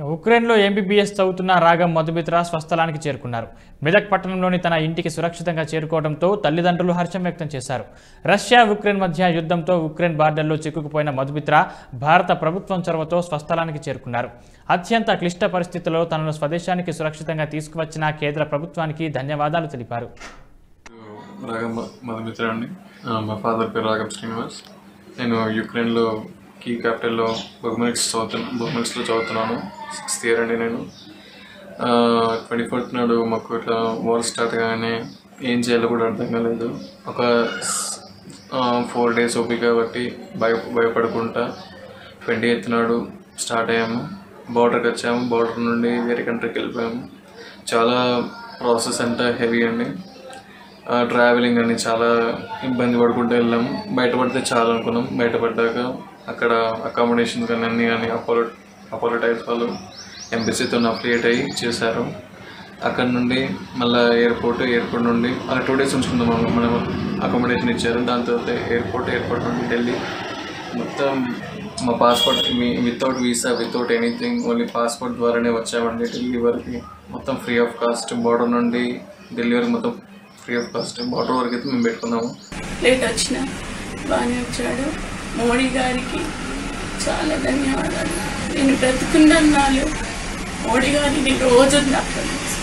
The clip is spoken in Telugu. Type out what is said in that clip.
ఉక్రెయిన్లో ఎంబీబీఎస్ చదువుతున్న రాగం మధుమిత్ర స్వస్థలానికి చేరుకున్నారు మెదక్ పట్టణంలోని తన ఇంటికి సురక్షితంగా చేరుకోవడంతో తల్లిదండ్రులు హర్షం వ్యక్తం చేశారు రష్యా ఉక్రెయిన్ మధ్య యుద్ధంతో ఉక్రెయిన్ బార్డర్లో చిక్కుకుపోయిన మధుమిత్ర భారత ప్రభుత్వం చొరవతో స్వస్థలానికి చేరుకున్నారు అత్యంత క్లిష్ట పరిస్థితుల్లో తనను స్వదేశానికి సురక్షితంగా తీసుకువచ్చిన కేంద్ర ప్రభుత్వానికి ధన్యవాదాలు తెలిపారు రాగం మధుమిత్ర అండి ఆ, మా ఫాదర్ పేరు రాగం శ్రీనివాస్ నేను యుక్రెయిన్లో కీ క్యాపిటల్లో బొగ్మెనిక్స్ చదువుతున్నా బొగ్మెనిక్స్లో చదువుతున్నాను సిక్స్త్ ఇయర్ అండి నేను ట్వంటీ ఫోర్త్ నాడు మాకు ఇట్లా వార్ స్టార్ట్ కాగానే ఏం చేయాలో కూడా అర్థం కాలేదు ఒక ఫోర్ డేస్ ఓపిక కాబట్టి భయ భయపడకుండా ట్వంటీ ఎయిత్ నాడు స్టార్ట్ అయ్యాము బార్డర్కి వచ్చాము బార్డర్ నుండి వేరే కంట్రీకి వెళ్ళిపోయాము చాలా ప్రాసెస్ అంతా హెవీ అండి ట్రావెలింగ్ అని చాలా ఇబ్బంది పడుకుంటూ వెళ్ళాము బయటపడితే చాలా అనుకున్నాం బయటపడ్డాక అక్కడ అకామిడేషన్ కానీ అన్నీ కానీ అపోలో అపోలో టైప్స్ వాళ్ళు ఎంబసీతో అఫిలియేట్ అయ్యి చేశారు అక్కడ నుండి మళ్ళీ ఎయిర్పోర్ట్ ఎయిర్పోర్ట్ నుండి అలా టూ డేస్ ఉంచుకుందాం మనం మనం అకామిడేషన్ ఇచ్చారు దాని తర్వాత ఎయిర్పోర్ట్ ఎయిర్పోర్ట్ నుండి ఢిల్లీ మొత్తం మా పాస్పోర్ట్ మీ without visa without anything only passport ద్వారానే వచ్చామండి ఢిల్లీ వరకు మొత్తం ఫ్రీ ఆఫ్ కాస్ట్ బార్డర్ నుండి ఢిల్లీ వరకు మొత్తం ఫ్రీ ఆఫ్ కాస్ట్ బార్డర్ వరకు అయితే మేము పెట్టుకున్నాము లేట్ వచ్చిన బాగానే వచ్చాడు మోడీ గారికి చాలా ధన్యవాదాలు నేను బ్రతుకున్నాను మోడీ గారిని రోజు జ్ఞాపకం చేస్తాను